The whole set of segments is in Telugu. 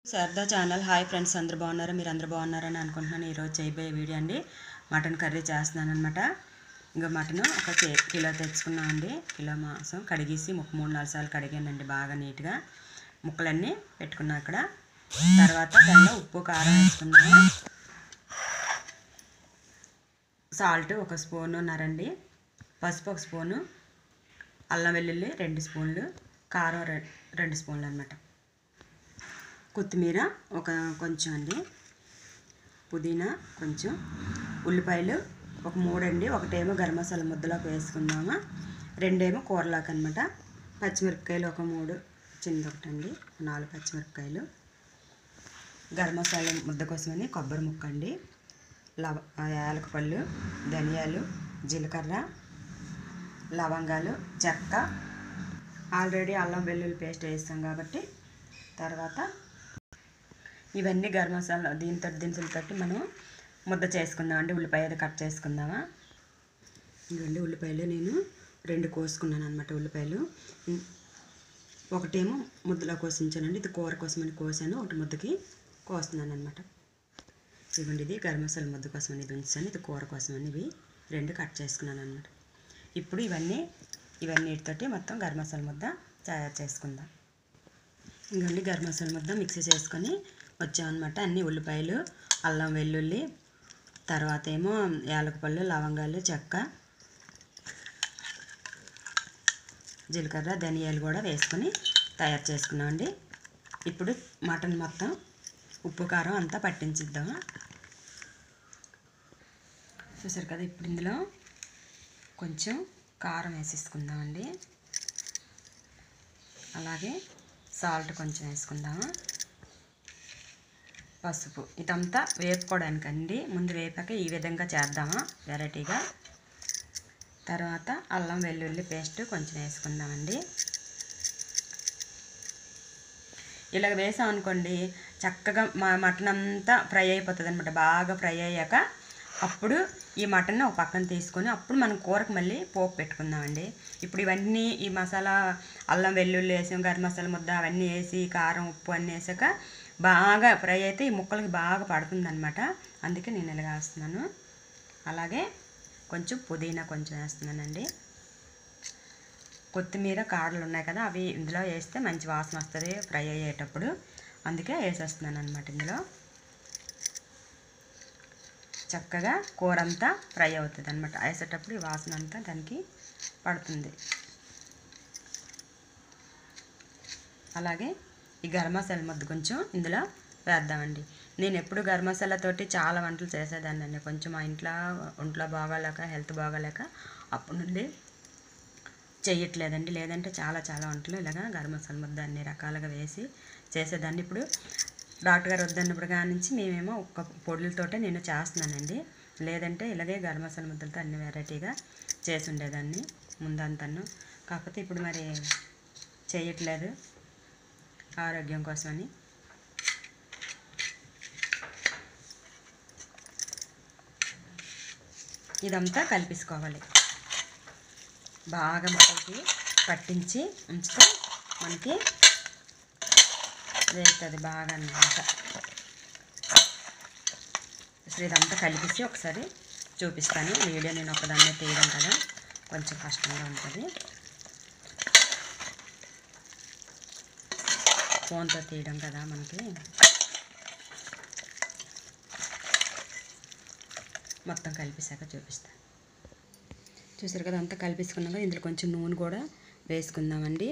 శారదా ఛానల్ హాయ్ ఫ్రెండ్స్ అందరు బాగున్నారా మీరు అందరు బాగున్నారని అనుకుంటున్నాను ఈరోజు చేయబోయే వీడియో అండి మటన్ కర్రీ చేస్తున్నాను అనమాట ఇంకా మటన్ ఒక కే కిలో తెచ్చుకున్నామండి కిలో మాంసం కడిగేసి ముక్క మూడు నాలుగు సార్లు కడిగానండి బాగా నీట్గా ముక్కలన్నీ పెట్టుకున్నా అక్కడ తర్వాత దానిలో ఉప్పు కారం వేసుకున్నాము సాల్ట్ ఒక స్పూన్ ఉన్నారండి పసుపు ఒక స్పూను అల్లం వెల్లుల్లి రెండు స్పూన్లు కారం రె రెండు స్పూన్లు అనమాట కొత్తిమీర ఒక కొంచెం అండి పుదీనా కొంచెం ఉల్లిపాయలు ఒక మూడండి ఒకటేమో గరం మసాలా ముద్దలోకి వేసుకుందామా రెండేమో కూరలోకి అనమాట పచ్చిమిరపకాయలు ఒక మూడు చిన్నది ఒకటండి నాలుగు పచ్చిమిరపకాయలు గరం మసాలా ముద్ద కోసమని కొబ్బరి ముక్క అండి లవ యాలకపళ్ళు ధనియాలు జీలకర్ర లవంగాలు చెక్క ఆల్రెడీ అల్లం వెల్లుల్లి పేస్ట్ వేస్తాం కాబట్టి తర్వాత ఇవన్నీ గరం మసాలా దీంతో దినుసులతోటి మనం ముద్ద చేసుకుందాం అండి ఉల్లిపాయ అది కట్ చేసుకుందామా ఇవ్వండి ఉల్లిపాయలు నేను రెండు కోసుకున్నాను అనమాట ఉల్లిపాయలు ఇం- ఒకటేమో ముద్దలో కోసించానండి ఇది కూర కోసమని కోసాను ఒకటి ముద్దకి కోస్తున్నాను అనమాట ఇవ్వండి ఇది గరం మసాలా ముద్ద కోసమని ఇది ఉంచాను ఇది కూర కోసమని ఇవి రెండు కట్ చేసుకున్నాను అనమాట ఇప్పుడు ఇవన్నీ ఇవన్నీటితోటి మొత్తం గరం మసాలా ముద్ద తయారు చేసుకుందాం ఇంకండి గరం మసాలా ముద్ద మిక్సీ చేసుకొని వచ్చామన్నమాట అన్ని ఉల్లిపాయలు అల్లం వెల్లుల్లి తర్వాత ఏమో యాలకపళ్ళు లవంగాలు చెక్క జీలకర్ర ధనియాలు కూడా వేసుకొని తయారు చేసుకున్నామండి ఇప్పుడు మటన్ మొత్తం ఉప్పు కారం అంతా పట్టించిద్దాం చూసారు కదా ఇప్పుడు ఇందులో కొంచెం కారం వేసేసుకుందామండి అలాగే సాల్ట్ కొంచెం వేసుకుందాము పసుపు ఇదంతా వేపుకోవడానికండి ముందు వేపాక ఈ విధంగా చేద్దామా వెరైటీగా తర్వాత అల్లం వెల్లుల్లి పేస్ట్ కొంచెం వేసుకుందామండి ఇలాగ వేసాం అనుకోండి చక్కగా మా మటన్ అంతా ఫ్రై అయిపోతుంది అనమాట బాగా ఫ్రై అయ్యాక అప్పుడు ఈ మటన్ ఒక పక్కన తీసుకొని అప్పుడు మనం కూరకు మళ్ళీ పోపు పెట్టుకుందామండి ఇప్పుడు ఇవన్నీ ఈ మసాలా అల్లం వెల్లుల్లి వేసాం గరం మసాలా ముద్ద అవన్నీ వేసి కారం ఉప్పు అన్నీ వేసాక బాగా ఫ్రై అయితే ఈ ముక్కలకి బాగా పడుతుందన్నమాట అందుకే నేను ఇలాగ వేస్తున్నాను అలాగే కొంచెం పుదీనా కొంచెం వేస్తున్నానండి కొత్తిమీర కాడలు ఉన్నాయి కదా అవి ఇందులో వేస్తే మంచి వాసన వస్తుంది ఫ్రై అయ్యేటప్పుడు అందుకే వేసేస్తున్నాను అనమాట ఇందులో చక్కగా కూర అంతా ఫ్రై అవుతుంది అనమాట వేసేటప్పుడు ఈ వాసన అంతా దానికి పడుతుంది అలాగే ఈ గరం మసాలా ముద్ద కొంచెం ఇందులో వేద్దామండి నేను ఎప్పుడు గరం మసాలాతోటి చాలా వంటలు చేసేదాన్ని అండి కొంచెం మా ఇంట్లో ఒంట్లో బాగాలేక హెల్త్ బాగాలేక అప్పటి నుండి చెయ్యట్లేదండి లేదంటే చాలా చాలా వంటలు ఇలాగా గరం మసాలా ముద్ద అన్ని రకాలుగా వేసి చేసేదాన్ని ఇప్పుడు డాక్టర్ గారు వద్దన్నప్పుడు కాడి నుంచి మేమేమో ఒక్క పొడులతోటే నేను చేస్తున్నానండి లేదంటే ఇలాగే గరం మసాలా ముద్దలతో అన్ని వెరైటీగా చేసి ఉండేదాన్ని ముందంతాను కాకపోతే ఇప్పుడు మరి చేయట్లేదు ఆరోగ్యం కోసమని ఇదంతా కలిపేసుకోవాలి బాగా ముక్కలకి పట్టించి ఉంచితే మనకి వేస్తుంది బాగా అన్నమాట అసలు ఇదంతా కలిపేసి ఒకసారి చూపిస్తాను వీడియో నేను ఒకదాన్నే తీయడం కదా కొంచెం కష్టంగా ఉంటుంది ఫోన్తో తీయడం కదా మనకి మొత్తం కలిపేశాక చూపిస్తాను చూసారు కదా అంతా కలిపేసుకున్నాం కదా ఇందులో కొంచెం నూనె కూడా వేసుకుందామండి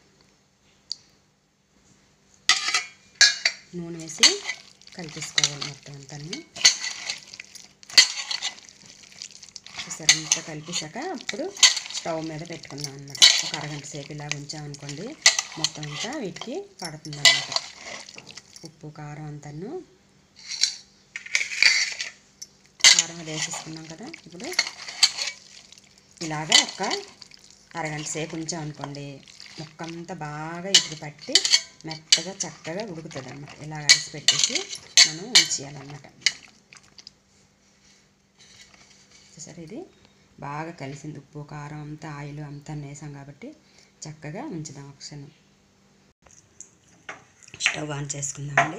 నూనె వేసి కలిపేసుకోవాలి మొత్తం అంతా చూసారు అంతా కలిపేశాక అప్పుడు స్టవ్ మీద పెట్టుకుందాం అన్నమాట ఒక అరగంట సేపు ఇలా ఉంచామనుకోండి మొత్తం అంతా వీటికి పడుతుంది అన్నమాట ఉప్పు కారం అంతాను కారం అది వేసేసుకున్నాం కదా ఇప్పుడు ఇలాగా ఒక అరగంట సేపు ఉంచామనుకోండి ముక్క అంతా బాగా ఇటుకు పట్టి మెత్తగా చక్కగా ఉడుకుతుంది అనమాట ఇలా అడిసి పెట్టేసి మనం ఉంచేయాలన్నమాట చూసారు ఇది బాగా కలిసింది ఉప్పు కారం అంతా ఆయిల్ అంతా వేసాం కాబట్టి చక్కగా ఉంచుదాం ఒక క్షణం స్టవ్ ఆన్ చేసుకుందామండి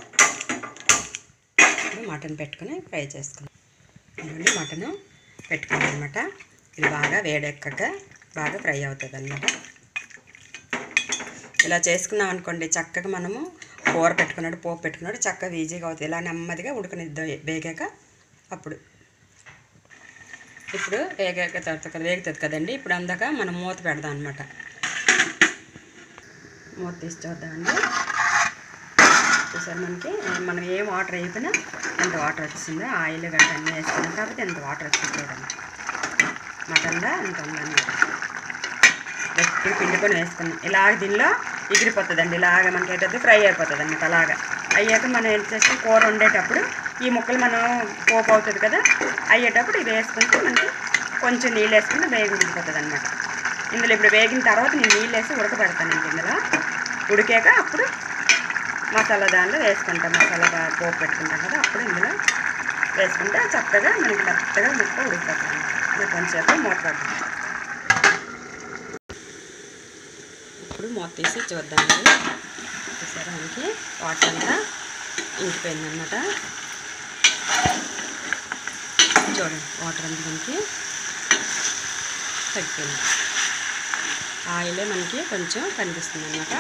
ఇప్పుడు మటన్ పెట్టుకుని ఫ్రై చేసుకుందాం ఇదిగోండి మటన్ పెట్టుకున్నాం అనమాట ఇది బాగా వేడెక్కక బాగా ఫ్రై అవుతుంది అనమాట ఇలా చేసుకున్నాం అనుకోండి చక్కగా మనము కూర పెట్టుకున్నాడు పోపు పెట్టుకున్నాడు చక్కగా ఈజీగా అవుతుంది ఇలా నెమ్మదిగా ఉడకనిద్దాం వేగాక అప్పుడు ఇప్పుడు వేగాక తర్వాత కదా వేగుతుంది కదండి ఇప్పుడు అందాక మనం మూత పెడదాం అనమాట మూత తీసి చూద్దామండి చూసారు మనకి మనం ఏ వాటర్ అయిపోయినా ఎంత వాటర్ వచ్చిందో ఆయిల్ గట్ట అన్నీ వేసుకున్నాం కాబట్టి ఎంత వాటర్ వచ్చింది చూడండి మటన్లో ఎంత ఉందన్నమాట గట్టి పిండుకొని వేసుకున్నాం ఇలాగ దీనిలో ఎగిరిపోతుందండి ఇలాగ మనకి ఏంటంటే ఫ్రై అయిపోతుంది అన్నమాట అలాగా అయ్యాక మనం ఏం చేస్తాం కూర వండేటప్పుడు ఈ ముక్కలు మనం పోపు అవుతుంది కదా అయ్యేటప్పుడు ఇది వేసుకుంటే మనకి కొంచెం నీళ్ళు వేసుకుంటే వేగి ఉడికిపోతుంది అనమాట ఇందులో ఇప్పుడు వేగిన తర్వాత నేను నీళ్ళు వేసి ఉడకబెడతానండి ఇందులో ఉడికాక అప్పుడు మసాలా దానిలో వేసుకుంటాం మసాలా బా- పోపు పెట్టుకుంటాం కదా అప్పుడు ఇందులో వేసుకుంటే చక్కగా మనకి మెత్తగా ముక్క ఉడికిపోతుంది అనమాట కొంచెంసేపు మూత పెడతాం ఇప్పుడు మూత తీసి చూద్దామండి చూసారా మనకి వాటర్ అంతా ఇంకిపోయిందనమాట చూడండి వాటర్ అంతా మనకి తగ్గిపోయింది ఆయిలే మనకి కొంచెం కనిపిస్తుంది అనమాట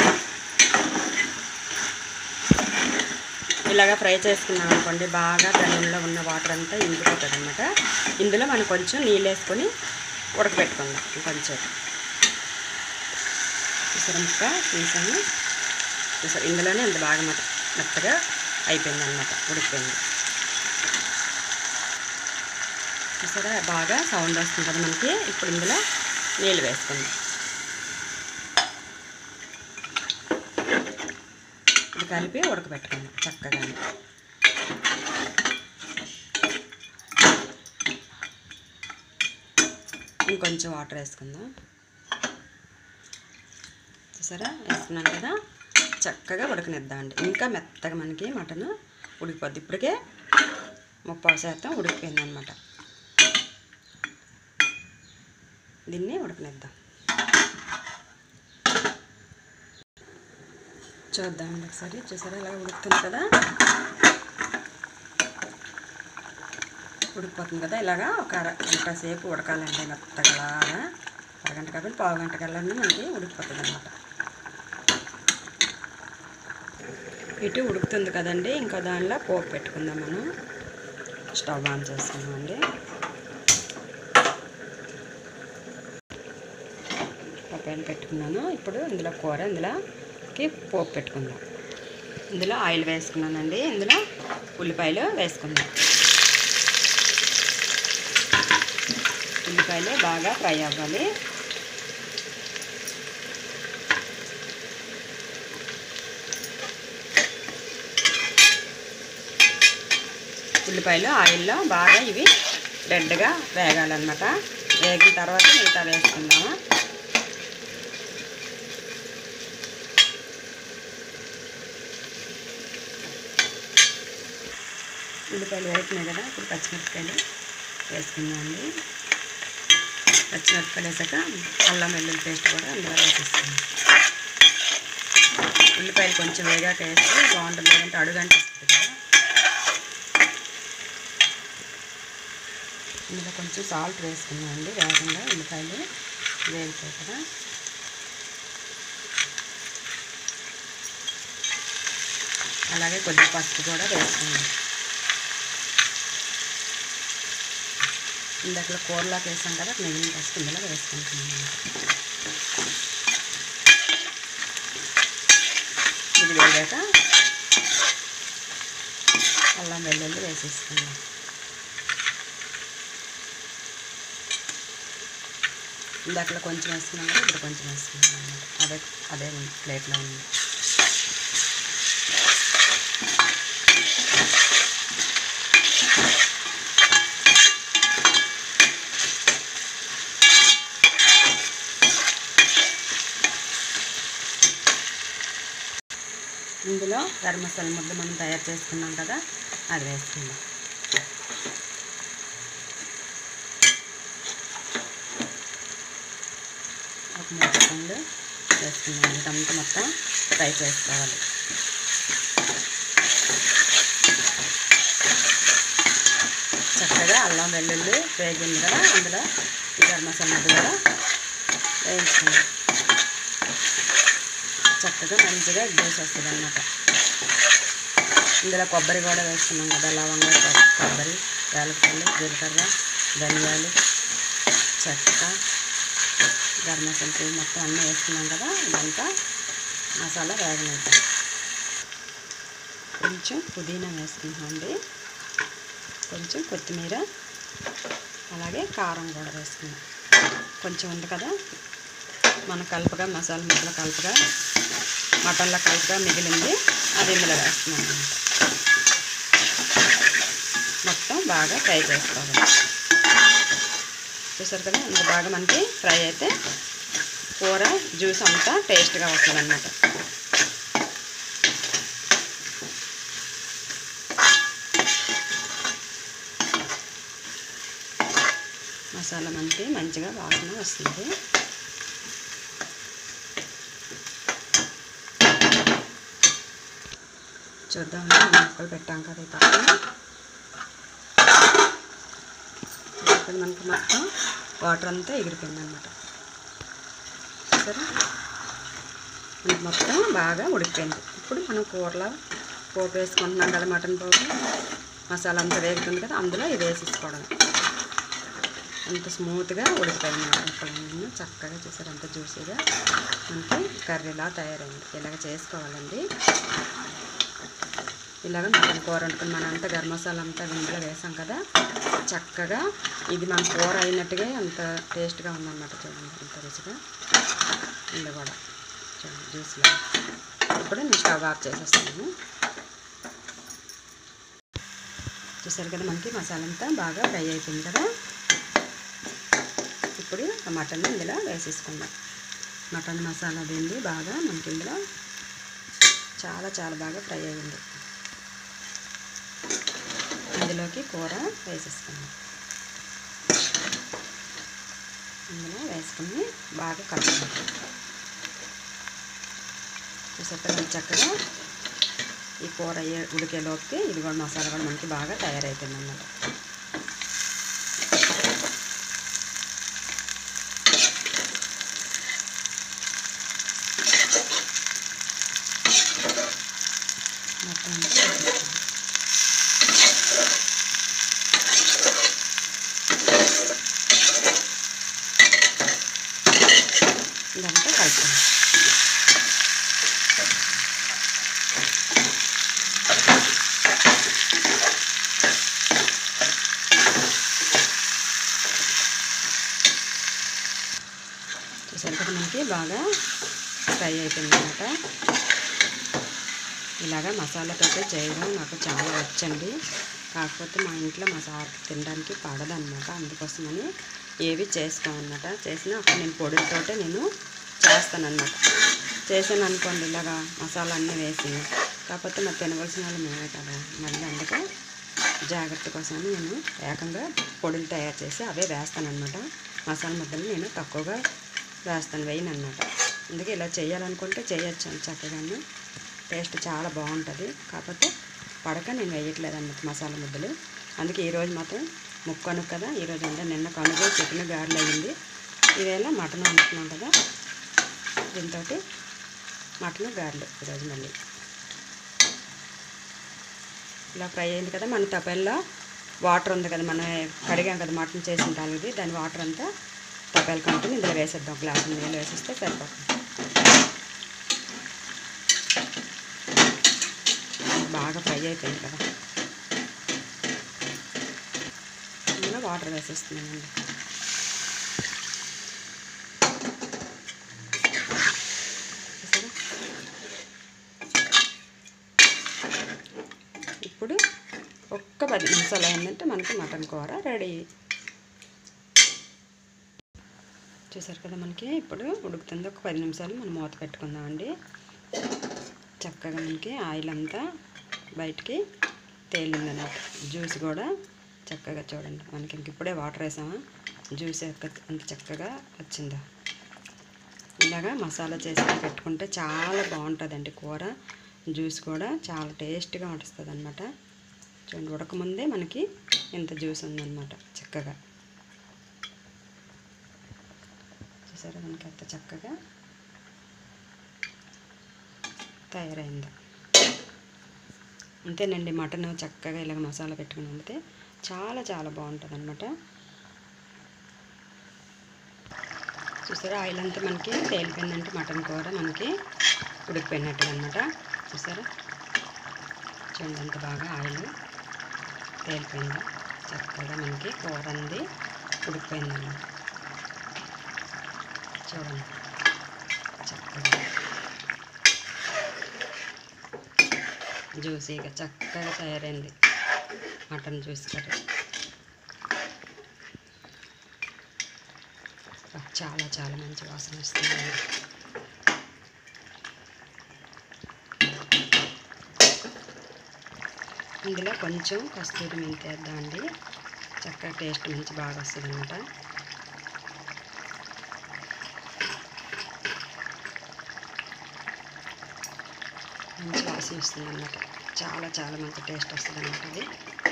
ఇలాగ ఫ్రై చేసుకున్నాం అనుకోండి బాగా దానిలో ఉన్న వాటర్ అంతా ఇంకిపోతుంది అనమాట ఇందులో మనం కొంచెం నీళ్ళు వేసుకొని ఉడకబెట్టుకుందాం కొంచెం చూసారా ముక్క తీసాను చూసారు ఇందులోనే ఇంత బాగా మెత్త మెత్తగా అయిపోయింది అనమాట ఉడికిపోయింది చూసారా బాగా సౌండ్ వస్తుంది కదా మనకి ఇప్పుడు ఇందులో నీళ్ళు వేసుకుందాం ఇది కలిపి ఉడకబెట్టుకుందాం చక్కగా ఇంకొంచెం వాటర్ వేసుకుందాం చూసారా వేసుకున్నాం కదా చక్కగా ఉడకనిద్దామండి ఇంకా మెత్తగా మనకి మటన్ ఉడికిపోద్ది ఇప్పటికే ముప్పావు శాతం ఉడికిపోయింది అనమాట దీన్ని ఉడకనిద్దాం చూద్దామండి ఒకసారి చూసారా ఇలా ఉడుకుతుంది కదా ఉడికిపోతుంది కదా ఇలాగా ఒక అర గంట సేపు ఉడకాలండి మెత్తగా అలాగా అరగంట కాబట్టి పావు గంట కల్లా మనకి ఉడికిపోతుంది అనమాట ఇటు ఉడుకుతుంది కదండి ఇంకా దానిలో పోపు పెట్టుకుందాం మనం స్టవ్ ఆన్ చేసుకుందామండి ఒక పైన పెట్టుకున్నాను ఇప్పుడు ఇందులో కూర ఇందులోకి పోపు పెట్టుకుందాం ఇందులో ఆయిల్ వేసుకున్నానండి ఇందులో ఉల్లిపాయలు వేసుకుందాం ఉల్లిపాయలు బాగా ఫ్రై అవ్వాలి ఉల్లిపాయలు ఆయిల్లో బాగా ఇవి రెడ్గా వేగాలన్నమాట వేగిన తర్వాత మిగతా వేసుకుందాము ఉల్లిపాయలు వేసినాయి కదా ఇప్పుడు పచ్చిమిరపకాయలు వేసుకుందామండి పచ్చిమిరపకాయలు వేసాక అల్లం వెల్లుల్లి పేస్ట్ కూడా అందులో వేసేస్తాను ఉల్లిపాయలు కొంచెం వేగాక వేస్తే బాగుంటుంది లేదంటే అడుగంట వస్తుంది కదా ఇందులో కొంచెం సాల్ట్ వేసుకున్నామండి వేగంగా ఉల్లిపాయలు వేగుతాయి కదా అలాగే కొద్దిగా పసుపు కూడా వేసుకున్నాం ఇందాకలో కూరలోకి వేసాం కదా మిగిలిన పసుపు ఇందులో వేసుకుంటున్నాం ఇది వేగాక అల్లం వెల్లుల్లి వేసేసుకుందాం ఇందాకలో కొంచెం వేసుకున్నాం కదా ఇప్పుడు కొంచెం వేసుకున్నాం అన్నమాట అదే అదే ఉంది ప్లేట్లో ఉంది ఇందులో గరం మసాలా ముద్ద మనం తయారు చేసుకున్నాం కదా అది వేసుకుందాం ఒక మూడు స్పూన్లు వేసుకుందాం ఇదంతా మొత్తం ఫ్రై చేసుకోవాలి చక్కగా అల్లం వెల్లుల్లి వేగింది కదా అందులో ఈ గరం మసాలా ముద్ద కూడా వేయించుకుందాం చక్కగా మంచిగా జ్యూస్ వస్తుంది అన్నమాట ఇందులో కొబ్బరి కూడా వేస్తున్నాం కదా లవంగా కొ- కొబ్బరి యాలకులు జీలకర్ర ధనియాలు చెక్క గరం మసాలా పువ్వు మొత్తం అన్నీ వేస్తున్నాం కదా ఇదంతా మసాలా వేగనవుతాం కొంచెం పుదీనా వేసుకుంటామండి కొంచెం కొత్తిమీర అలాగే కారం కూడా వేసుకున్నాం కొంచెం ఉంది కదా మన కలపగా మసాలా ముద్దలు కలపగా మటన్లో కలపగా మిగిలింది అది ఇందులో వేస్తున్నాం అన్నమాట మొత్తం బాగా ఫ్రై చేసుకోవాలి చూసారు కదా ఇంత బాగా మనకి ఫ్రై అయితే కూర జ్యూస్ అంతా టేస్ట్గా వస్తుంది అన్నమాట మసాలా మనకి మంచిగా వాసన వస్తుంది చూద్దాం ముక్కలు పెట్టాం కదా ఈ పక్కన ఇక్కడ మనకి మొత్తం వాటర్ అంతా ఎగిరిపోయింది అనమాట సరే మనకి మొత్తం బాగా ఉడికిపోయింది ఇప్పుడు మనం కూరలో పోపు వేసుకుంటున్నాం కదా మటన్ పోపు మసాలా అంతా వేగుతుంది కదా అందులో ఇది వేసేసుకోవడం అంత స్మూత్గా ఉడికిపోయింది ముక్కలు చక్కగా చూసారు అంత జ్యూసీగా మనకి కర్రీలా తయారైంది ఇలాగ చేసుకోవాలండి ఇలాగ మటన్ కూర వండుకుని మనం అంతా గరం మసాలా అంతా ఇందులో వేసాం కదా చక్కగా ఇది మన కూర అయినట్టుగా అంత టేస్ట్గా ఉందన్నమాట చూడండి అంత రుచిగా ఇది కూడా చూడండి జ్యూస్లో ఇప్పుడు నేను స్టవ్ ఆఫ్ చేసేస్తాను చూసారు కదా మనకి మసాలా అంతా బాగా ఫ్రై అయిపోయింది కదా ఇప్పుడు ఆ మటన్ ఇందులో వేసేసుకుందాం మటన్ మసాలా దీన్ని బాగా మనకి ఇందులో చాలా చాలా బాగా ఫ్రై అయింది ఇందులోకి కూర వేసేసుకుందాం ఇందులో వేసుకుని బాగా కలుపుకుందాం చూసారు కదా చక్కగా ఈ కూర అయ్యే ఉడికేలోకి ఇది కూడా మసాలా కూడా మనకి బాగా తయారైపోయింది అన్నమాట మొత్తం అంతా వేసేసుకోవాలి. ఇదంతా కలుపుకోండి చూసారు కదా మనకి బాగా ఫ్రై అయిపోయింది అనమాట ఇలాగా మసాలాతో చేయడం నాకు చాలా వచ్చండి కాకపోతే మా ఇంట్లో మా సార్ తినడానికి పడదన్నమాట అందుకోసమని ఏవి చేసుకోమన్నమాట చేసినా అప్పుడు నేను పొడితోటే నేను చేస్తానన్నమాట చేసాను అనుకోండి ఇలాగా మసాలా అన్నీ వేసి కాకపోతే మరి తినవలసిన వాళ్ళు మేమే కదా మళ్ళీ అందుకే జాగ్రత్త కోసమని నేను ఏకంగా పొడులు తయారు చేసి అవే వేస్తానన్నమాట మసాలా ముద్దలు నేను తక్కువగా వేస్తాను వేయను అనమాట అందుకే ఇలా చేయాలనుకుంటే చేయొచ్చు చక్కగాను టేస్ట్ చాలా బాగుంటుంది కాకపోతే పడక నేను వేయట్లేదు అన్నమాట మసాలా ముద్దలు అందుకే ఈరోజు మాత్రం ముక్కను కదా ఈరోజు అంటే నిన్న కనుగో చికెన్ గారెలు అయ్యింది ఈవేళ మటన్ వండుతున్నాం కదా దీంతో మటన్ గారెలు ఈరోజు మళ్ళీ ఇలా ఫ్రై అయింది కదా మన తపెల్లో వాటర్ ఉంది కదా మనం కడిగాం కదా మటన్ చేసిన దానికి దాని వాటర్ అంతా తపాలు కంటుని ఇందులో వేసేద్దాం గ్లాసు నీళ్ళు వేసేస్తే సరిపోతుంది బాగా ఫ్రై అయిపోయింది కదా ఇందులో వాటర్ వేసేస్తున్నానండి చూసారా? ఇప్పుడు ఒక్క పది నిమిషాలు అయిందంటే మనకి మటన్ కూర రెడీ చూసారు కదా మనకి ఇప్పుడు ఉడుకుతుంది ఒక పది నిమిషాలు మనం మూత పెట్టుకుందామండి చక్కగా మనకి ఆయిల్ అంతా బయటికి తేలిందన్నమాట జ్యూస్ కూడా చక్కగా చూడండి మనకి ఇంక ఇప్పుడే వాటర్ వేసామా జ్యూస్ యొక్క అంత చక్కగా వచ్చిందా ఇలాగా మసాలా చేసి పెట్టుకుంటే చాలా బాగుంటుందండి కూర జ్యూస్ కూడా చాలా టేస్ట్గా ఉంటుంది అనమాట చూడండి ఉడకముందే మనకి ఇంత జ్యూస్ ఉందన్నమాట చక్కగా చూసారా మనకి ఎంత చక్కగా తయారైంది అంతేనండి మటన్ చక్కగా ఇలాగ మసాలా పెట్టుకుని వండితే చాలా చాలా బాగుంటుంది అనమాట చూసారా ఆయిల్ అంతా మనకి తేలిపోయిందంటే మటన్ కూర మనకి ఉడికిపోయినట్టుగా అనమాట చూసారా చూడండి ఎంత బాగా ఆయిల్ తేలిపోయింది చక్కగా మనకి కూర అంది ఉడికిపోయింది అనమాట చూడండి చక్కగా జ్యూసీగా చక్కగా తయారైంది మటన్ జ్యూస్ కర్రీ అబ్బా, చాలా చాలా మంచి వాసన వస్తుంది ఇందులో కొంచెం కస్తూరి మెంతి వేద్దామండి చక్కగా టేస్ట్ మంచి బాగా వస్తుంది అనమాట మంచి వాసన వస్తుంది అనమాట చాలా చాలా మంచి టేస్ట్ వస్తుంది అనమాట అది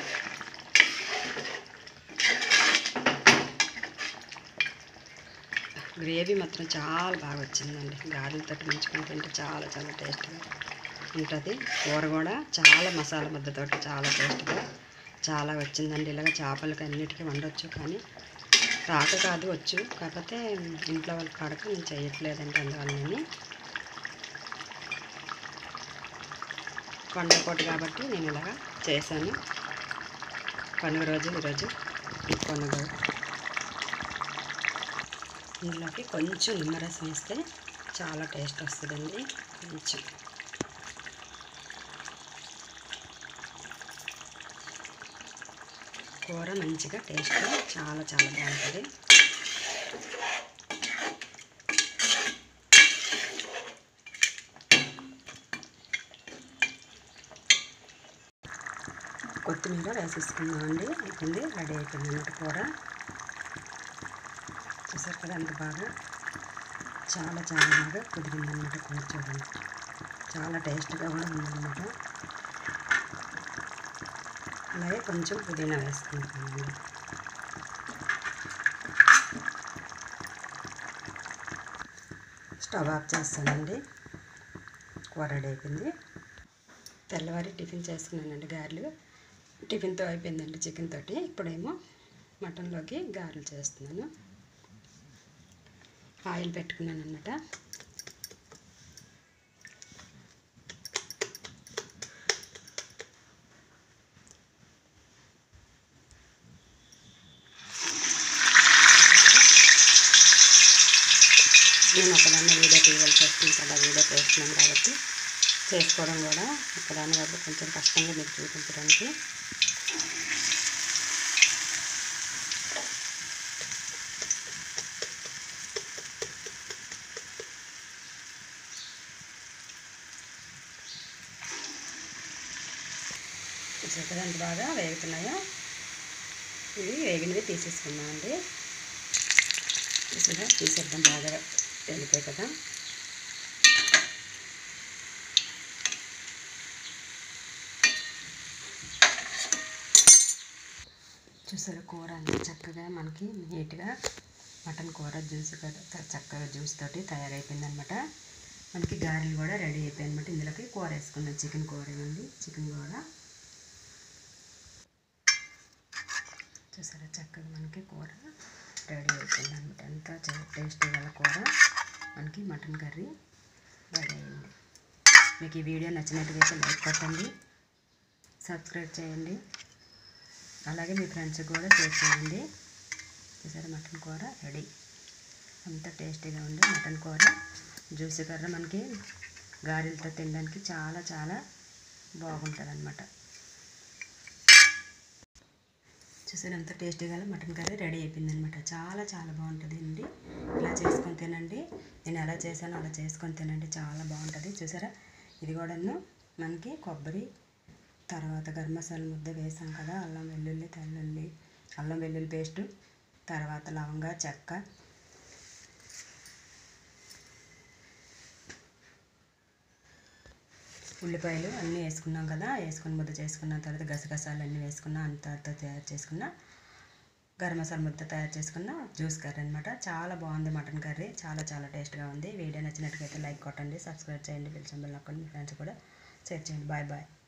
గ్రేవీ మాత్రం చాలా బాగా వచ్చిందండి గారెలతో ముంచుకొని తింటే చాలా చాలా టేస్ట్గా ఉంటుంది కూర కూడా చాలా మసాలా ముద్దతోటి చాలా టేస్ట్గా చాలా వచ్చిందండి ఇలాగ చేపలకి అన్నిటికీ వండొచ్చు కానీ రాక కాదు వచ్చు కాకపోతే ఇంట్లో వాళ్ళకి పడక నేను చేయట్లేదండి అందువల్లనే కొండకోట కాబట్టి నేను ఇలాగా చేశాను పండుగ రోజు ఈరోజు ఈ పండుగ ఇందులోకి కొంచెం నిమ్మరసం వేస్తే చాలా టేస్ట్ వస్తుందండి కొంచెం కూర మంచిగా టేస్ట్ చాలా చాలా బాగుంటుంది కొత్తిమీర వేసేసుకున్నామండి అయిపోయింది రెడీ అయిపోయింది అన్నమాట కూర చూసారు కదా అంత బాగా చాలా చాలా బాగా కుదిరిందన్నమాట కూర చూడండి చాలా టేస్ట్గా కూడా ఉందన్నమాట అలాగే కొంచెం పుదీనా వేసుకుంటామండి స్టవ్ ఆఫ్ చేస్తానండి కూర రెడీ అయిపోయింది తెల్లవారి టిఫిన్ చేసుకున్నానండి గారెలు టిఫిన్తో అయిపోయిందండి చికెన్ తోటి ఇప్పుడేమో మటన్లోకి గారెలు చేస్తున్నాను ఆయిల్ పెట్టుకున్నాను అనమాట నేను ఒకదాన్ని వీడియో తీయవలసి వస్తుంది కదా వీడియో చేస్తున్నాను కాబట్టి చేసుకోవడం కూడా ఒకదాని కాబట్టి కొంచెం కష్టంగా మీకు చూపించడానికి చూసారు కదా ఎంత బాగా వేగుతున్నాయో ఇవి వేగినవి తీసేసుకున్నామండి చూసారా తీసేద్దాం బాగా వెళ్ళిపోయి కదా చూసారా కూర అంత చక్కగా మనకి నీట్గా మటన్ కూర జ్యూస్ కదా చ- చక్కగా జ్యూస్ తోటి తయారైపోయింది మనకి గారెలు కూడా రెడీ అయిపోయింది అనమాట ఇందులోకి కూర వేసుకున్నాం చికెన్ కూర ఇవ్వండి చికెన్ కూర చూసారా చక్కగా మనకి కూర రెడీ అయిపోయింది అనమాట ఎంత టేస్టీ గల కూర మనకి మటన్ కర్రీ రెడీ అయింది మీకు ఈ వీడియో నచ్చినట్టుగా లైక్ కొట్టండి సబ్స్క్రైబ్ చేయండి అలాగే మీ ఫ్రెండ్స్కి కూడా షేర్ చేయండి చూసారా మటన్ కూర రెడీ అంత టేస్టీగా ఉంది మటన్ కూర జ్యూసీ కర్ర మనకి గారెలతో తినడానికి చాలా చాలా బాగుంటుంది అనమాట చూసారు ఎంత టేస్టీగా మటన్ కర్రీ రెడీ అయిపోయింది అనమాట చాలా చాలా బాగుంటుంది అండి ఇలా చేసుకొని తినండి నేను ఎలా చేశానో అలా చేసుకొని తినండి చాలా బాగుంటుంది చూసారా ఇది కూడాను మనకి కొబ్బరి తర్వాత గరం మసాలా ముద్ద వేసాం కదా అల్లం వెల్లుల్లి తెల్లుల్లి అల్లం వెల్లుల్లి పేస్టు తర్వాత లవంగ చెక్క ఉల్లిపాయలు అన్నీ వేసుకున్నాం కదా వేసుకొని ముద్ద చేసుకున్న తర్వాత గసగసాలు అన్నీ వేసుకున్న అంతతో తయారు చేసుకున్న గరం మసాలా ముద్ద తయారు చేసుకున్న జ్యూస్ కర్రీ అనమాట చాలా బాగుంది మటన్ కర్రీ చాలా చాలా టేస్ట్గా ఉంది వీడియో నచ్చినట్టుగైతే లైక్ కొట్టండి సబ్స్క్రైబ్ చేయండి పిలిచిన బెల్ నొక్కండి మీ ఫ్రెండ్స్ కూడా షేర్ చేయండి బాయ్ బాయ్